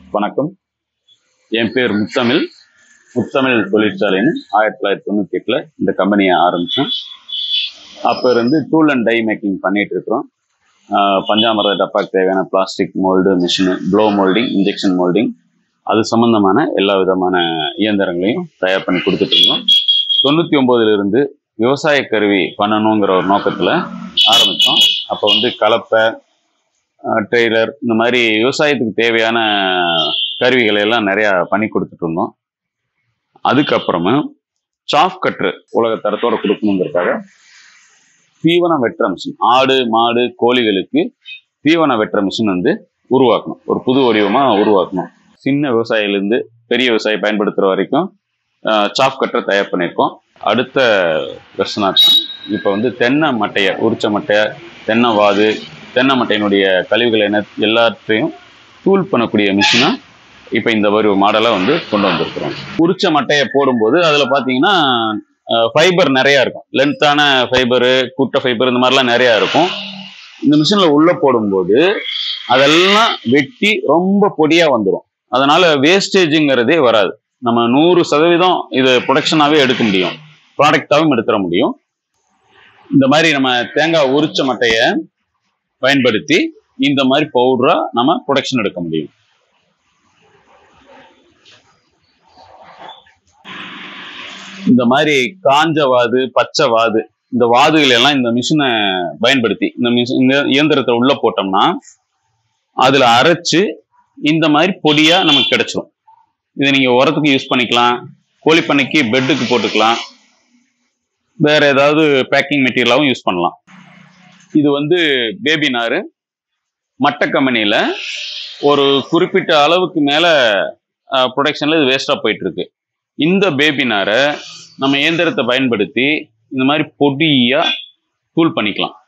வணக்கம் என் பேர் முத்தமிழ் முத்தமிழ் தொழிற்சாலைன்னு ஆயிரத்தி தொள்ளாயிரத்தி தொண்ணூத்தி எட்டுல இந்த கம்பெனியை ஆரம்பிச்சோம் அப்ப இருந்து டூல் அண்ட் டை மேக்கிங் பண்ணிட்டு இருக்கிறோம் ஆஹ் பஞ்சாமிரத டப்பாக்கு தேவையான plastic mould machine blow moulding injection moulding அது சம்பந்தமான எல்லா விதமான இயந்திரங்களையும் தயார் பண்ணி கொடுத்துட்டு இருந்தோம் தொண்ணூத்தி ஒன்பதுல இருந்து விவசாய கருவி பண்ணணுங்கிற ஒரு நோக்கத்துல ஆரம்பித்தோம் அப்போ வந்து கலப்பை ட்ரெய்லர் இந்த மாதிரி விவசாயத்துக்கு தேவையான கருவிகளை எல்லாம் நிறையா பண்ணி கொடுத்துட்டு இருந்தோம் அதுக்கப்புறமா சாஃப் கட்ரு உலக தரத்தோட கொடுக்கணுங்கிறதுக்காக தீவன வெட்டுற மிஷின் ஆடு மாடு கோழிகளுக்கு தீவன வெட்டுற மிஷின் வந்து உருவாக்கணும் ஒரு புது வடிவமாக உருவாக்கணும் சின்ன விவசாயிலேருந்து பெரிய விவசாயி பயன்படுத்துகிற வரைக்கும் சாஃப் கட்டரை தயார் பண்ணியிருக்கோம் அடுத்த வெர்ஷனாக தான் இப்போ வந்து தென்னை மட்டையை உரிச்ச மட்டையை தென்னை வாது தென்னை மட்டையினுடைய கழிவுகளை என்ன எல்லாத்தையும் தூள் பண்ணக்கூடிய மிஷினாக இப்போ இந்த ஒரு மாடலை வந்து கொண்டு வந்திருக்கிறோம் உரிச்ச மட்டையை போடும்போது அதில் பார்த்தீங்கன்னா ஃபைபர் நிறையா இருக்கும் லென்த்தான ஃபைபரு குட்டை ஃபைபர் இந்த மாதிரிலாம் நிறையா இருக்கும் இந்த மிஷினில் உள்ளே போடும்போது அதெல்லாம் வெட்டி ரொம்ப பொடியாக வந்துடும் அதனால வேஸ்டேஜுங்கிறதே வராது நம்ம நூறு சதவீதம் இது ப்ரொடக்ஷனாகவே எடுக்க முடியும் ப்ராடக்டாகவும் எடுத்துட முடியும் இந்த மாதிரி நம்ம தேங்காய் உரிச்ச மட்டையை பயன்படுத்தி இந்த மாதிரி பவுடரா நம்ம ப்ரொடக்ஷன் எடுக்க முடியும் இந்த மாதிரி காஞ்ச வாது பச்சை வாது இந்த வாதுகள் எல்லாம் இந்த மிஷினை பயன்படுத்தி இந்த மிஷின் இந்த இயந்திரத்தை உள்ள போட்டோம்னா அதுல அரைச்சு இந்த மாதிரி பொடியா நமக்கு கிடைச்சிரும் இதை நீங்க உரத்துக்கு யூஸ் பண்ணிக்கலாம் கோழி பண்ணைக்கு பெட்டுக்கு போட்டுக்கலாம் வேற ஏதாவது பேக்கிங் மெட்டீரியலாகவும் யூஸ் பண்ணலாம் இது வந்து பேபி நார் மட்டை கம்பெனியில் ஒரு குறிப்பிட்ட அளவுக்கு மேலே ப்ரொடக்ஷனில் இது வேஸ்ட்டாக போயிட்டு இருக்கு இந்த பேபி நாரை நம்ம இயந்திரத்தை பயன்படுத்தி இந்த மாதிரி பொடியாக தூள் பண்ணிக்கலாம்